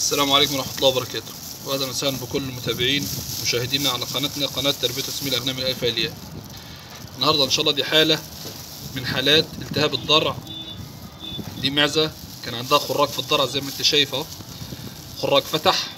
السلام عليكم ورحمة الله وبركاته وأهلا وسهلا بكل المتابعين مشاهدينا على قناتنا قناة تربية وتسمية الأغنام الألفالية النهاردة إن شاء الله دي حالة من حالات التهاب الضرع دي معزة كان عندها خراج في الضرع زي ما انت شايف اهو خراج فتح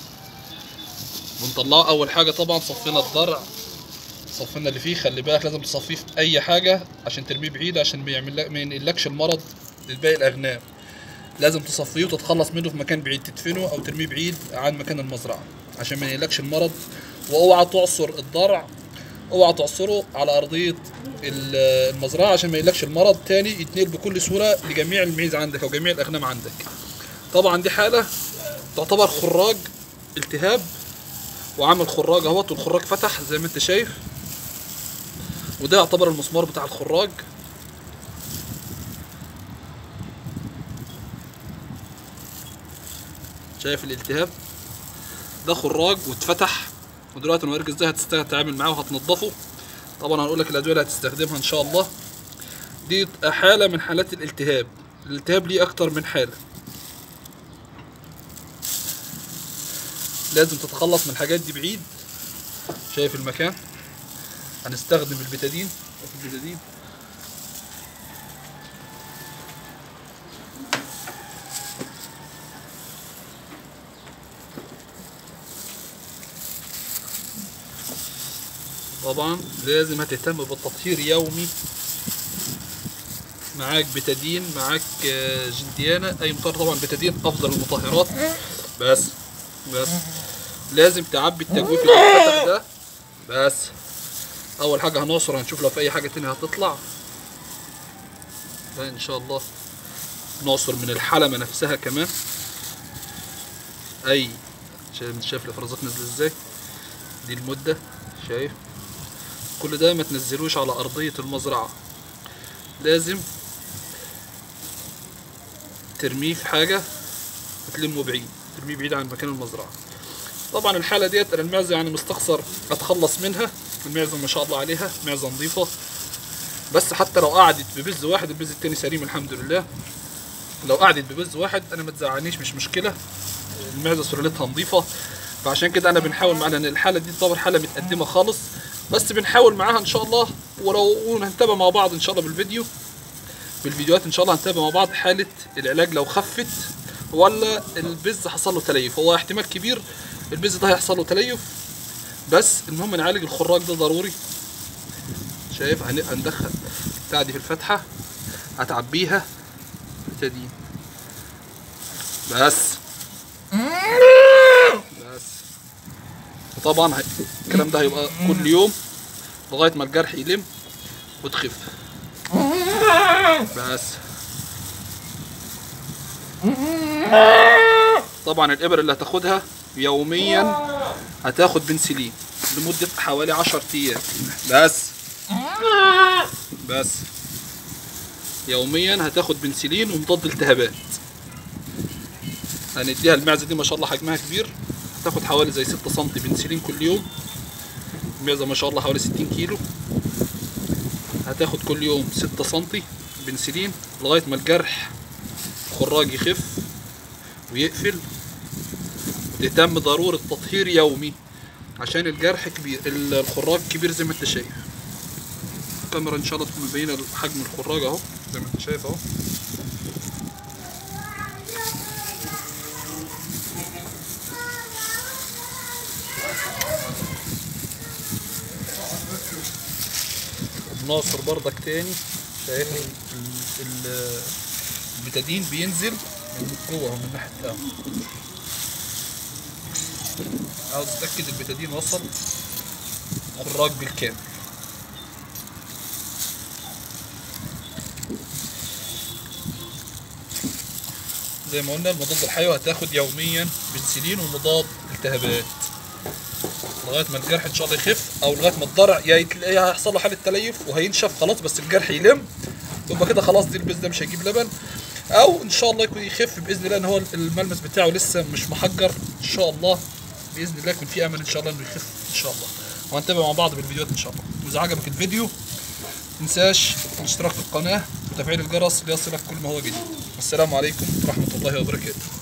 ونطلعه أول حاجة طبعا صفينا الضرع صفينا اللي فيه خلي بالك لازم تصفيه في أي حاجة عشان ترميه بعيد عشان ما يعمل لك ما ينقلكش المرض للباقي الأغنام لازم تصفيه وتتخلص منه في مكان بعيد تدفنه او ترميه بعيد عن مكان المزرعه عشان ما ينقلكش المرض واوعى تعصر الضرع اوعى تعصره على ارضيه ال- المزرعه عشان ما ينقلكش المرض تاني يتنقل بكل سهوله لجميع المعيز عندك او جميع الاغنام عندك طبعا دي حاله تعتبر خراج التهاب وعامل خراج اهوت والخراج فتح زي ما انت شايف وده يعتبر المسمار بتاع الخراج شايف الالتهاب ده خراج واتفتح ودلوقتي انا ازاي هتتعامل معاه وهتنضفه طبعا هنقول لك الادويه اللي هتستخدمها ان شاء الله دي حاله من حالات الالتهاب الالتهاب ليه اكتر من حاله لازم تتخلص من الحاجات دي بعيد شايف المكان هنستخدم البتادين شايف البتادين طبعا لازم هتهتم بالتطهير يومي معاك بتادين معاك آه، جلديانة اي مطهر طبعا بتادين افضل المطهرات بس بس لازم تعبي التجويف اللي اتفتح ده بس اول حاجة هنعصر هنشوف لو في اي حاجة تانية هتطلع ده ان شاء الله نعصر من الحلمة نفسها كمان اي شايف شايف الافرازات نازله ازاي دي المدة شايف كل ده ما تنزلوش على أرضية المزرعة لازم ترميه في حاجة وتلمه بعيد ترميه بعيد عن مكان المزرعة طبعا الحالة ديت أنا المعزة يعني مستخسر أتخلص منها المعزة ما شاء الله عليها معزة نظيفة بس حتى لو قعدت ببز واحد البز التاني سليم الحمد لله لو قعدت ببز واحد أنا ما تزعلنيش مش مشكلة المعزة سلالتها نظيفة فعشان كده انا بنحاول معاها لان الحاله دي تعتبر حاله متقدمه خالص بس بنحاول معاها ان شاء الله ولو هنتابع مع بعض ان شاء الله بالفيديو بالفيديوهات ان شاء الله هنتابع مع بعض حاله العلاج لو خفت ولا البز حصل له تليف هو احتمال كبير البز ده هيحصل له تليف بس المهم نعالج الخراج ده ضروري شايف هن- هندخل بتاع دي في الفتحه هتعبيها تدين بس بس وطبعا هي- الكلام ده هيبقى كل يوم لغايه ما الجرح يلم وتخف بس طبعا الابر اللي هتاخدها يوميا هتاخد بنسلين لمده حوالي 10 ايام بس بس يوميا هتاخد بنسلين ومضاد التهابات هنديها المعزه دي ما شاء الله حجمها كبير هتاخد حوالي زي 6 سم بنسلين كل يوم المعزه ما شاء الله حوالي 60 كيلو هتاخد كل يوم 6 سم بنسلين لغايه ما الجرح الخراج يخف ويقفل وتهتم ضرورة تطهير يومي عشان الجرح كبير ال- الخراج كبير زي ما انت شايف الكاميرا ان شاء الله تكون مبينه حجم الخراج اهو زي ما انت شايف اهو ناصر برضك تاني شايف ال- ال- البتادين بينزل من جوه أهو، من ناحيه اهو عاوز اتاكد البتادين وصل خراج بالكامل زي ما قلنا المضاد الحيوي هتاخد يوميا بنسلين ومضاد التهابات لغايه ما الجرح ان شاء الله يخف او لغايه ما الضرع يا يتل- يا هيحصل له حاله تليف وهينشف خلاص بس الجرح يلم يبقى كده خلاص دي البيز ده مش هيجيب لبن او ان شاء الله يكون يخف باذن الله ان هو الملمس بتاعه لسه مش محجر ان شاء الله باذن الله يكون في امل ان شاء الله انه يخف ان شاء الله وهنتابع مع بعض بالفيديوهات ان شاء الله واذا عجبك الفيديو تنساش الاشتراك في القناه وتفعيل الجرس ليصلك كل ما هو جديد والسلام عليكم ورحمه الله وبركاته